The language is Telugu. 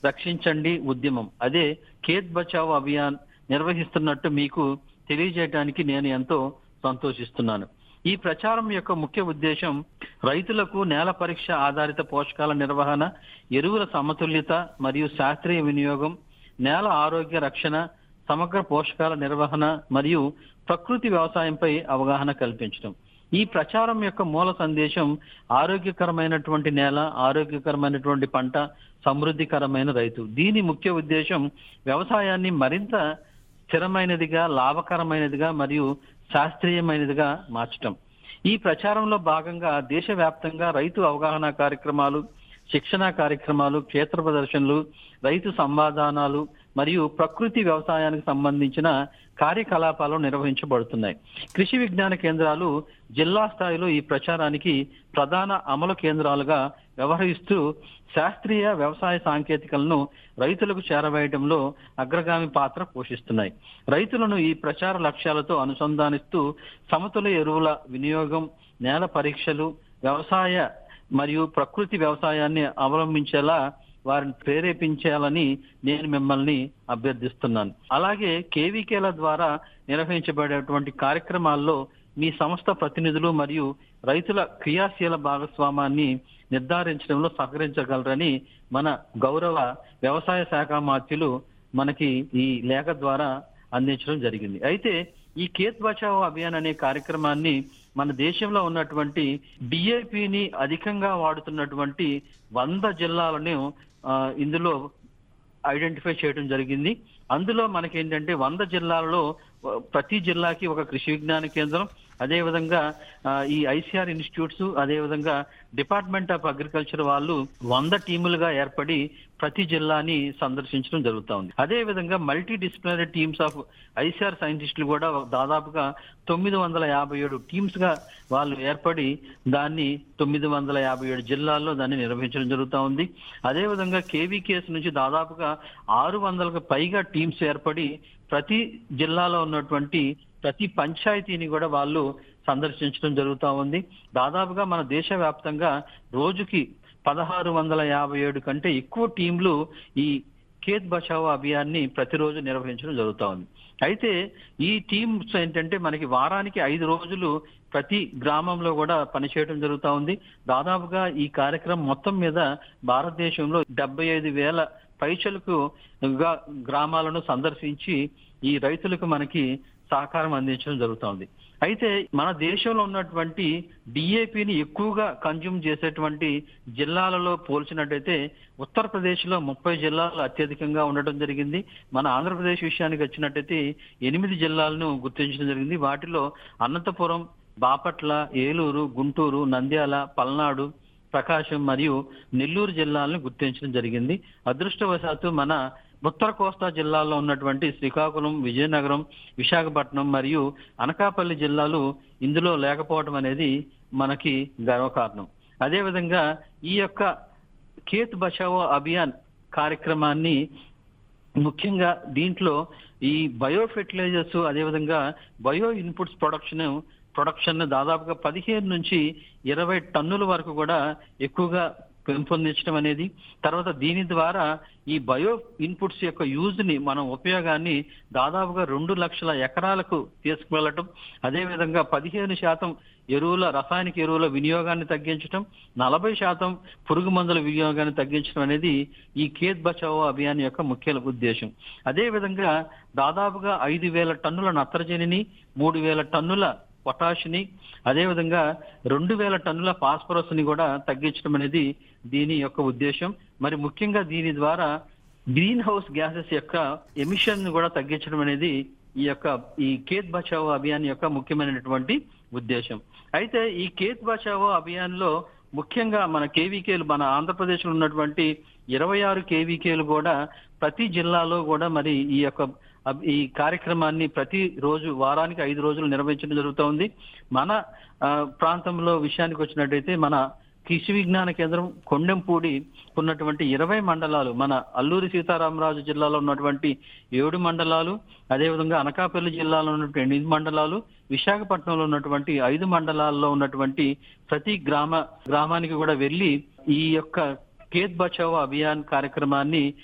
రక్షించండి ఉద్యమం అదే ఖేత్ బచావ్ అభియాన్ నిర్వహిస్తున్నట్టు మీకు తెలియజేయడానికి నేను ఎంతో సంతోషిస్తున్నాను ఈ ప్రచారం యొక్క ముఖ్య ఉద్దేశం రైతులకు నేల పరీక్ష ఆధారిత పోషకాల నిర్వహణ ఎరువుల సమతుల్యత మరియు శాస్త్రీయ వినియోగం నేల ఆరోగ్య రక్షణ సమగ్ర పోషకాల నిర్వహణ మరియు ప్రకృతి వ్యవసాయంపై అవగాహన కల్పించడం ఈ ప్రచారం యొక్క మూల సందేశం ఆరోగ్యకరమైనటువంటి నేల ఆరోగ్యకరమైనటువంటి పంట సమృద్ధికరమైన రైతు దీని ముఖ్య ఉద్దేశం వ్యవసాయాన్ని మరింత స్థిరమైనదిగా లాభకరమైనదిగా మరియు శాస్త్రీయమైనదిగా మార్చటం ఈ ప్రచారంలో భాగంగా దేశవ్యాప్తంగా రైతు అవగాహన కార్యక్రమాలు శిక్షణా కార్యక్రమాలు క్షేత్ర ప్రదర్శనలు రైతు సంవాదానాలు మరియు ప్రకృతి వ్యవసాయానికి సంబంధించిన కార్యకలాపాలు నిర్వహించబడుతున్నాయి కృషి విజ్ఞాన కేంద్రాలు జిల్లా స్థాయిలో ఈ ప్రచారానికి ప్రధాన అమలు కేంద్రాలుగా వ్యవహరిస్తూ శాస్త్రీయ వ్యవసాయ సాంకేతికలను రైతులకు చేరవేయడంలో అగ్రగామి పాత్ర పోషిస్తున్నాయి రైతులను ఈ ప్రచార లక్ష్యాలతో అనుసంధానిస్తూ సమతుల ఎరువుల వినియోగం నేల పరీక్షలు వ్యవసాయ మరియు ప్రకృతి వ్యవసాయాన్ని అవలంబించేలా వారిని ప్రేరేపించాలని నేను మిమ్మల్ని అభ్యర్థిస్తున్నాను అలాగే కేవీకేల ద్వారా నిర్వహించబడేటువంటి కార్యక్రమాల్లో మీ సంస్థ ప్రతినిధులు మరియు రైతుల క్రియాశీల భాగస్వామాన్ని నిర్ధారించడంలో సహకరించగలరని మన గౌరవ వ్యవసాయ శాఖ మాత్యులు మనకి ఈ లేఖ ద్వారా అందించడం జరిగింది అయితే ఈ ఖేత్ బచావో అభియాన్ అనే కార్యక్రమాన్ని మన దేశంలో ఉన్నటువంటి డిఏపిని అధికంగా వాడుతున్నటువంటి వంద జిల్లాలను ఆ, ఇందులో ఐడెంటిఫై చేయడం జరిగింది అందులో మనకి ఏంటంటే వంద జిల్లాలలో ఆ, ప్రతి జిల్లాకి ఒక కృషి విజ్ఞాన కేంద్రం అదేవిధంగా ఆ, ఈ ఐసిఆర్ ఇన్స్టిట్యూట్స్ అదేవిధంగా డిపార్ట్మెంట్ ఆఫ్ అగ్రికల్చర్ వాళ్ళు వంద టీములుగా ఏర్పడి ప్రతి జిల్లాని సందర్శించడం జరుగుతా ఉంది అదే విధంగా multi disciplinary teams of ICR సైంటిస్టులు కూడా దాదాపుగా తొమ్మిది వందల యాభై ఏడు టీమ్స్ గా వాళ్ళు ఏర్పడి దాన్ని తొమ్మిది వందల యాభై ఏడు జిల్లాల్లో దాన్ని నిర్వహించడం జరుగుతా ఉంది అదే విధంగా కేవీకేఎస్ నుంచి దాదాపుగా ఆరు వందలకు పైగా టీమ్స్ ఏర్పడి ప్రతి జిల్లాలో ఉన్నటువంటి ప్రతి పంచాయతీని కూడా వాళ్ళు సందర్శించడం జరుగుతా ఉంది దాదాపుగా మన దేశవ్యాప్తంగా రోజుకి పదహారు వందల యాభై ఏడు కంటే ఎక్కువ టీంలు ఈ ఖేత్ బచావో అభియాన్ని ప్రతిరోజు నిర్వహించడం జరుగుతా ఉంది అయితే ఈ టీమ్స్ ఏంటంటే మనకి వారానికి ఐదు రోజులు ప్రతి గ్రామంలో కూడా పనిచేయడం జరుగుతా ఉంది దాదాపుగా ఈ కార్యక్రమం మొత్తం మీద భారతదేశంలో డెబ్బై ఐదు వేల పైచలకు గా- గ్రామాలను సందర్శించి ఈ రైతులకు మనకి సహకారం అందించడం జరుగుతా ఉంది అయితే మన దేశంలో ఉన్నటువంటి డిఏపిని ఎక్కువగా కన్జ్యూమ్ చేసేటువంటి జిల్లాలలో పోల్చినట్టయితే ఉత్తరప్రదేశ్ లో ముప్పై జిల్లాలు అత్యధికంగా ఉండటం జరిగింది మన ఆంధ్రప్రదేశ్ విషయానికి వచ్చినట్టయితే ఎనిమిది జిల్లాలను గుర్తించడం జరిగింది వాటిలో అనంతపురం బాపట్ల ఏలూరు గుంటూరు నంద్యాల పల్నాడు ప్రకాశం మరియు నెల్లూరు జిల్లాలను గుర్తించడం జరిగింది అదృష్టవశాత్తు మన ఉత్తర కోస్తా జిల్లాల్లో ఉన్నటువంటి శ్రీకాకుళం విజయనగరం విశాఖపట్నం మరియు అనకాపల్లి జిల్లాలు ఇందులో లేకపోవడం అనేది మనకి గర్వకారణం అదేవిధంగా ఈ యొక్క ఖేత్ బచావో అభియాన్ కార్యక్రమాన్ని ముఖ్యంగా దీంట్లో ఈ బయో ఫెర్టిలైజర్స్ అదేవిధంగా బయో ఇన్పుట్స్ ప్రొడక్షన్ ప్రొడక్షన్ దాదాపుగా పదిహేను నుంచి ఇరవై టన్నుల వరకు కూడా ఎక్కువగా పెంపొందించడం అనేది తర్వాత దీని ద్వారా ఈ బయో ఇన్పుట్స్ యొక్క యూజ్ ని మనం ఉపయోగాన్ని దాదాపుగా రెండు లక్షల ఎకరాలకు తీసుకువెళ్ళటం అదేవిధంగా పదిహేను శాతం ఎరువుల రసాయనిక ఎరువుల వినియోగాన్ని తగ్గించడం నలభై శాతం పురుగు మందుల వినియోగాన్ని తగ్గించడం అనేది ఈ ఖేత్ బచావో అభియాన్ యొక్క ముఖ్య ఉద్దేశం అదేవిధంగా దాదాపుగా ఐదు వేల టన్నుల నత్రజనిని మూడు వేల టన్నుల పొటాషిని అదేవిధంగా రెండు వేల టన్నుల ఫాస్ఫరస్ ని కూడా తగ్గించడం అనేది దీని యొక్క ఉద్దేశం మరి ముఖ్యంగా దీని ద్వారా గ్రీన్ హౌస్ గ్యాసెస్ యొక్క ఎమిషన్ ని కూడా తగ్గించడం అనేది ఈ యొక్క ఈ కేత్ బచావో అభియాన్ యొక్క ముఖ్యమైనటువంటి ఉద్దేశం అయితే ఈ కేత్ బచావో అభియాన్ లో ముఖ్యంగా మన కేవీకేలు మన ఆంధ్రప్రదేశ్ లో ఉన్నటువంటి ఇరవై ఆరు కేవీకేలు కూడా ప్రతి జిల్లాలో కూడా మరి ఈ యొక్క అబ్- ఈ కార్యక్రమాన్ని ప్రతి రోజు వారానికి ఐదు రోజులు నిర్వహించడం జరుగుతోంది మన ఆ, ప్రాంతంలో విషయానికి వచ్చినట్టయితే మన కృషి విజ్ఞాన కేంద్రం కొండెంపూడి ఉన్నటువంటి ఇరవై మండలాలు మన అల్లూరి సీతారామరాజు జిల్లాలో ఉన్నటువంటి ఏడు మండలాలు అదేవిధంగా అనకాపల్లి జిల్లాలో ఉన్నటువంటి ఎనిమిది మండలాలు విశాఖపట్నంలో ఉన్నటువంటి ఐదు మండలాల్లో ఉన్నటువంటి ప్రతి గ్రామ గ్రామానికి కూడా వెళ్ళి ఈ యొక్క కేత్ బచావో అభియాన్ కార్యక్రమాన్ని